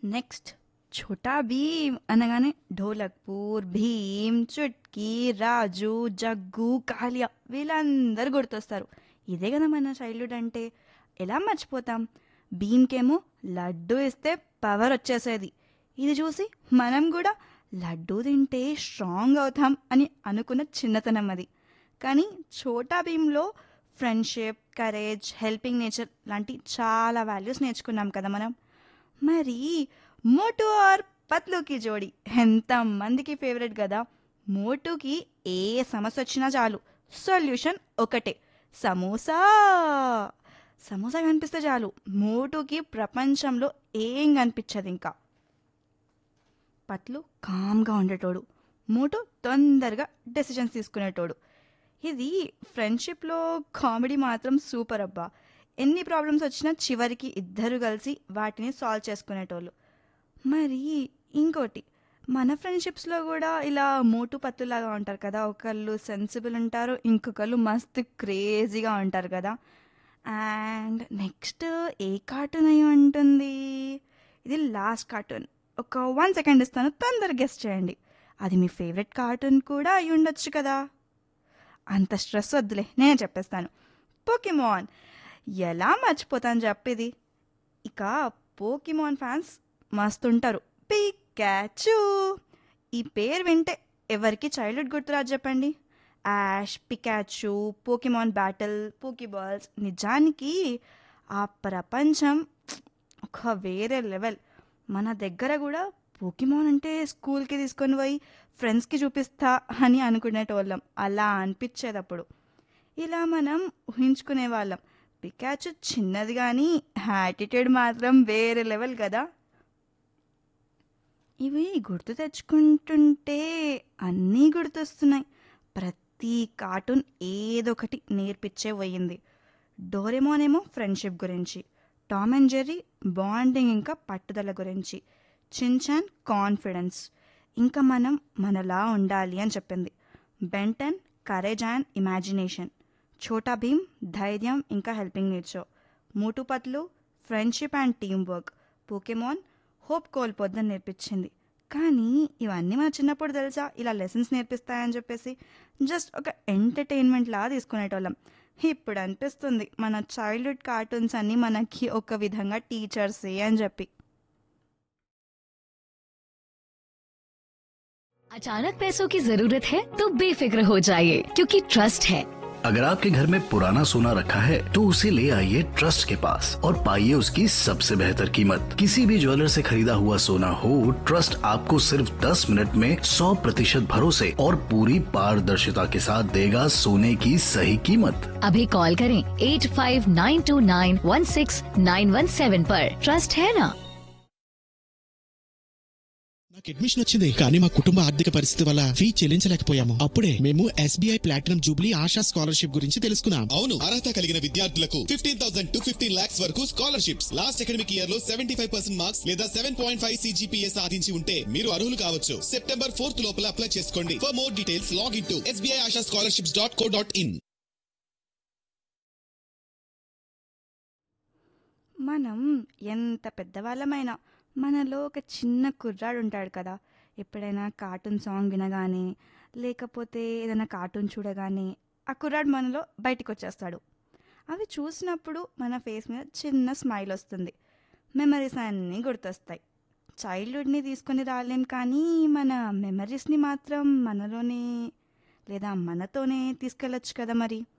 next Chota Bhim అనగానే ఢోలక్పూర్ భీమ్ చుట్కీ రాజు jug కాలియా వీళ్ళందరూ గుర్తొస్తారు ఇదే కదా మన చైల్డ్హుడ్ అంటే ఎలా మర్చిపోతాం భీమ్కేమో లడ్డు ఇస్తే పవర్ వచ్చేసేది ఇది చూసి మనం కూడా లడ్డు తింటే స్ట్రాంగ్ అవుతాం అని అనుకున్న చిన్నతనం అది కానీ ఛోటా భీమ్లో ఫ్రెండ్షిప్ కరేజ్ హెల్పింగ్ నేచర్ లాంటి చాలా వాల్యూస్ నేర్చుకున్నాం కదా మనం మరి మోటు ఆర్ పత్లుకి జోడి ఎంత మందికి ఫేవరెట్ కదా మోటుకి ఏ సమస్య వచ్చినా చాలు సొల్యూషన్ ఒకటే సమోసా సమోసా కనిపిస్తే చాలు మోటుకి ప్రపంచంలో ఏం కనిపించదు ఇంకా పట్లు కామ్గా ఉండేటోడు మోటు తొందరగా డెసిషన్స్ తీసుకునేటోడు ఇది ఫ్రెండ్షిప్లో కామెడీ మాత్రం సూపర్ అబ్బా ఎన్ని ప్రాబ్లమ్స్ వచ్చినా చివరికి ఇద్దరు కలిసి వాటిని సాల్వ్ చేసుకునేటోళ్ళు మరి ఇంకోటి మన ఫ్రెండ్షిప్స్లో కూడా ఇలా మోటు పత్తులాగా ఉంటారు కదా ఒకళ్ళు సెన్సిబుల్ ఉంటారు ఇంకొకళ్ళు మస్తు క్రేజీగా ఉంటారు కదా అండ్ నెక్స్ట్ ఏ కార్టూన్ అయి ఉంటుంది ఇది లాస్ట్ కార్టూన్ ఒక వన్ సెకండ్ ఇస్తాను తొందరగా గెస్ట్ చేయండి అది మీ ఫేవరెట్ కార్టూన్ కూడా అయి ఉండొచ్చు కదా అంత స్ట్రెస్ వద్దులే నేనే చెప్పేస్తాను పోకిమాన్ ఎలా మర్చిపోతాను చెప్పేది ఇక పోకిమాన్ ఫ్యాన్స్ మస్తు ఉంటారు పికాచు ఈ పేరు వింటే ఎవరికి చైల్డ్హుడ్ గుర్తురాదు చెప్పండి Ash Pikachu Pokemon battle Pokeballs నిజానికి ఆ ప్రపంచం ఒక వేరే లెవెల్ మన దగ్గర కూడా పోకిమాన్ అంటే స్కూల్కి తీసుకొని పోయి ఫ్రెండ్స్కి చూపిస్తా అని అనుకునేటోళ్ళం అలా అనిపించేది అప్పుడు ఇలా మనం ఊహించుకునే వాళ్ళం పికాచు చిన్నది కానీ యాటిట్యూడ్ మాత్రం వేరే లెవెల్ కదా ఇవి గుర్తు తెచ్చుకుంటుంటే అన్నీ గుర్తొస్తున్నాయి ప్రతి కార్టూన్ ఏదొకటి నేర్పించే పోయింది డోరెమోన్ ఏమో ఫ్రెండ్షిప్ గురించి టామ్ అండ్ జెర్రీ బాండింగ్ ఇంకా పట్టుదల గురించి చిన్చాన్ కాన్ఫిడెన్స్ ఇంకా మనం మనలా ఉండాలి అని చెప్పింది Ben ten courage and imagination Chhota Bheem ధైర్యం ఇంకా హెల్పింగ్ నేచర్ మూటుపత్లు friendship and teamwork Pokemon hope కోల్పోద్దని నేర్పించింది కానీ ఇవన్నీ మన చిన్నప్పుడు తెలుసా ఇలా లెసన్స్ నేర్పిస్తాయని చెప్పేసి జస్ట్ ఒక ఎంటర్టైన్మెంట్ లా తీసుకునేటోళ్ళం ఇప్పుడు అనిపిస్తుంది మన చైల్డ్హుడ్ కార్టూన్స్ అన్నీ మనకి ఒక విధంగా టీచర్సే అని చెప్పి अचानक पैसों की जरूरत है तो बेफिक्र हो जाइए क्योंकि ट्रस्ट है अगर आपके घर में पुराना सोना रखा है तो उसे ले आइए ट्रस्ट के पास और पाइए उसकी सबसे बेहतर कीमत किसी भी ज्वेलर से खरीदा हुआ सोना हो ट्रस्ट आपको सिर्फ 10 मिनट में 100 प्रतिशत भरोसे और पूरी पारदर्शिता के साथ देगा सोने की सही कीमत अभी कॉल करें eight five nine two nine one six nine one seven पर ट्रस्ट है ना నాకు అడ్మిషన్ వచ్చింది కానీ మా కుటుంబ ఆర్థిక పరిస్థితి వల్ల ఫీ చెల్లించలేకపోయాము అప్పుడే మేము SBI platinum jubilee Asha scholarship గురించి తెలుసుకున్నాం అవును అర్హత కలిగిన విద్యార్థులకు fifteen thousand to fifteen lakhs వరకు స్కాలర్షిప్స్ లాస్ట్ అకాడమిక్ ఇయర్ లో సెవెంటీ ఫైవ్ పర్సెంట్ మార్క్స్ లేదా సెవెన్ పాయింట్ ఫైవ్ సిజిపిఏ సాధించి ఉంటే మీరు అర్హులు కావచ్చు సెప్టెంబర్ ఫోర్త్ లోపల అప్లై చేసుకోండి for more details log in to SBI Asha scholarships dot co dot in మనం ఎంత పెద్దవాళ్ళమైనా మనలో ఒక చిన్న కుర్రాడు ఉంటాడు కదా ఎప్పుడైనా కార్టూన్ సాంగ్ వినగానే లేకపోతే ఏదైనా కార్టూన్ చూడగానే ఆ కుర్రాడు మనలో బయటికి వచ్చేస్తాడు అవి చూసినప్పుడు మన ఫేస్ మీద చిన్న స్మైల్ వస్తుంది మెమరీస్ అన్నీ గుర్తొస్తాయి చైల్డ్హుడ్ని తీసుకొని రాలేం కానీ మన మెమరీస్ని మాత్రం మనలోనే లేదా మనతోనే తీసుకెళ్ళొచ్చు కదా మరి